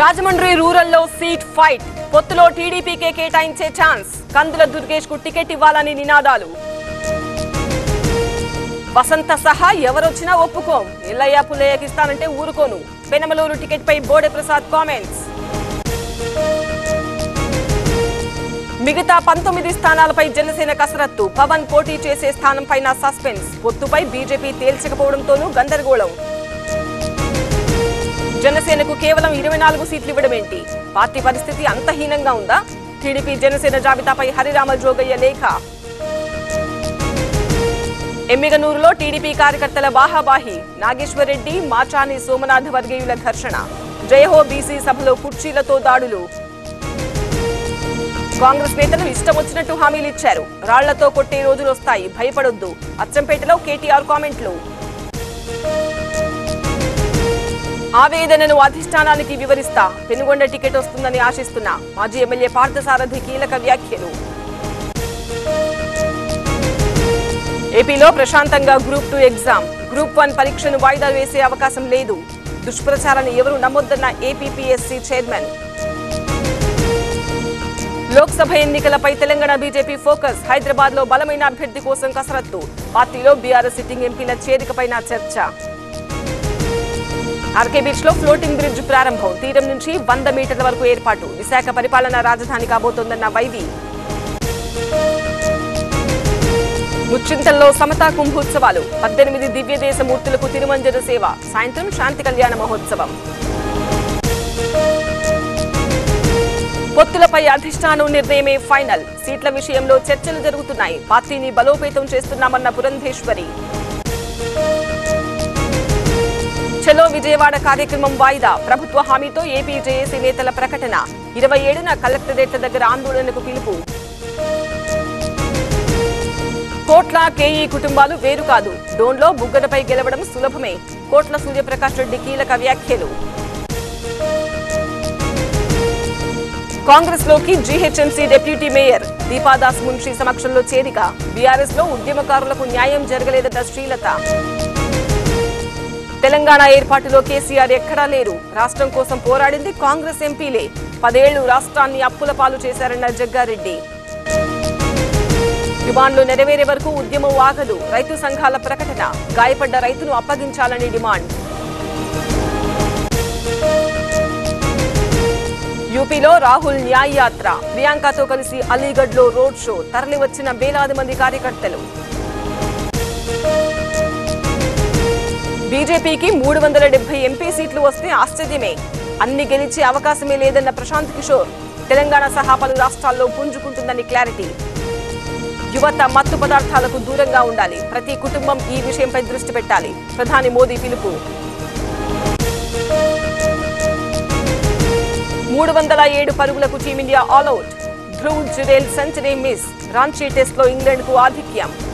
రాజమండ్రి రూరల్లో seat fight పొత్తులో టీడీపీకే కేటాయించే ఛాన్స్ కందుల దుర్గేష్ కు టికెట్ ఇవ్వాలని నినాదాలు వసంత సహా ఎవరొచ్చినా ఒప్పుకోం ఎల్లయ్య పుల్లయ్యకి ఇస్తానంటే ఊరుకోను పెనమలూరు టికెట్ పై బోడే ప్రసాద్ కామెంట్స్ మిగతా పంతొమ్మిది స్థానాలపై జనసేన కసరత్తు పవన్ పోటీ చేసే స్థానంపైన సస్పెన్స్ పొత్తుపై బీజేపీ తేల్చకపోవడంతోనూ గందరగోళం జనసేనకు కేవలం ఇరవై నాలుగు సీట్లు ఇవ్వడమేంటి పార్టీ పరిస్థితి అంత హీనంగా ఉందా టీడీపీ జనసేన జాబితాపై హరిరామ జోగయ్య లేఖ ఎమ్మిగనూరులో టీడీపీ కార్యకర్తల బాహాబాహి నాగేశ్వర్ రెడ్డి మాచాని సోమనాథ వర్గీయుల ఘర్షణ జయహో బీసీ సభలో కుర్చీలతో దాడులు కాంగ్రెస్ నేతలు ఇష్టం వచ్చినట్టు హామీలు ఇచ్చారు రాళ్లతో కొట్టే రోజులు వస్తాయి భయపడొద్దు అచ్చంపేటలో కేటీఆర్ కామెంట్లు ఆవేదనను అధిష్టానానికి వివరిస్తా పెనుగొండ టికెట్ వస్తుందని ఆశిస్తున్నా మాజీ ఎమ్మెల్యే పార్థసారథి కీలక వ్యాఖ్యలు ఏపీలో ప్రశాంతంగా group two exam group one పరీక్షను వాయిదా వేసే అవకాశం లేదు దుష్ప్రచారాన్ని ఎవరు నమ్మొద్దన్న ఏపీపీఎస్సీ చైర్మన్ లోక్సభ ఎన్నికలపై తెలంగాణ బీజేపీ ఫోకస్ హైదరాబాద్ లో బలమైన అభ్యర్థి కోసం కసరత్తు పార్టీలో బీఆర్ఎస్ సిట్టింగ్ ఎంపీల చేరికపైన చర్చ ఆర్కే బీచ్ లో ఫ్లోటింగ్ బ్రిడ్జ్ ప్రారంభం తీరం నుంచి వంద మీటర్ల వరకు ఏర్పాటు విశాఖ పరిపాలనా రాజధాని కాబోతోందన్న వైవి ముచ్చింతల్లో సమతా కుంభోత్సవాలు పద్దెనిమిది దివ్య దేశ మూర్తులకు తిరుమంజన సేవ సాయంత్రం శాంతి కళ్యాణ మహోత్సవం పొత్తులపై అధిష్టానం నిర్ణయమే ఫైనల్ సీట్ల విషయంలో చర్చలు జరుగుతున్నాయి పార్టీని బలోపేతం చేస్తున్నామన్న పురంధేశ్వరి చలో విజయవాడ కార్యక్రమం వాయిదా ప్రభుత్వ హామీతో ఏపీ జేఏసీ నేతల ప్రకటన ఇరవై ఏడున కలెక్టరేట్ల దగ్గర ఆందోళనకు పిలుపు కోట్ల కేఈ కుటుంబాలు వేరు కాదు డోన్లో బుగ్గనపై గెలవడం సులభమే కోట్ల సూర్యప్రకాష్ రెడ్డి కీలక వ్యాఖ్యలు కాంగ్రెస్ లోకి GHMC deputy mayor Deepa Das Munshi సమక్షంలో చేరిక బీఆర్ఎస్ లో ఉద్యమకారులకు న్యాయం జరగలేదన్న శ్రీలత తెలంగాణ ఏర్పాటులో కేసీఆర్ ఎక్కడా లేరు రాష్ట్రం కోసం పోరాడింది కాంగ్రెస్ ఎంపీలే పదేళ్లు రాష్ట్రాన్ని అప్పుల పాలు చేశారన్న జగ్గారెడ్డి డిమాండ్లు నెరవేరే వరకు ఉద్యమం ఆగదు రైతు సంఘాల ప్రకటన గాయపడ్డ రైతును అప్పగించాలని డిమాండ్ యూపీలో రాహుల్ న్యాయ యాత్ర ప్రియాంకతో కలిసి అలీగఢ్ లో రోడ్ షో తరలివచ్చిన వేలాది మంది కార్యకర్తలు బీజేపీకి మూడు వందల డెబ్బై ఎంపీ సీట్లు వస్తే ఆశ్చర్యమే అన్ని గెలిచే అవకాశమే లేదన్న ప్రశాంత్ కిషోర్ తెలంగాణ సహా పలు రాష్ట్రాల్లో పుంజుకుంటుందని క్లారిటీ యువత మత్తు పదార్థాలకు దూరంగా ఉండాలి ప్రతి కుటుంబం ఈ విషయంపై దృష్టి పెట్టాలి ప్రధాని మోదీ పిలుపు మూడు వందల ఏడు పరుగులకు Team India all out Dhruv Jurel century miss Ranchi test లో ఇంగ్లాండ్ కు ఆధిక్యం